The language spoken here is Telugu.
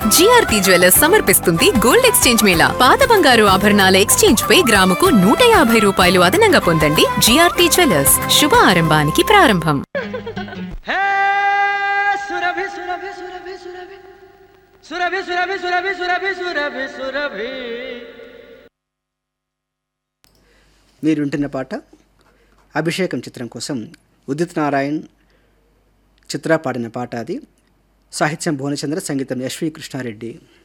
జిఆర్టీ జ్యువెలర్స్ సమర్పిస్తుంది గోల్డ్ ఎక్స్చేంజ్ మేళా పాత బంగారు ఆభరణాల ఎక్స్చేంజ్ పై గ్రాముకు నూట యాభై రూపాయలు అదనంగా పొందండి జిఆర్టీ జ్యువెలర్స్ శుభ ఆరంభానికి ప్రారంభం హే సురభి సురభి సురభి సురభి సురభి సురభి సురభి సురభి సురభి సురభి మీరు వింటున్న పాట అభిషేకం చిత్రం కోసం ఉదిత్ నారాయణ్ చిత్ర పాడిన పాట అది సాహిత్యం భువనచంద్ర సంగీతం ఎస్వి కృష్ణారెడ్డి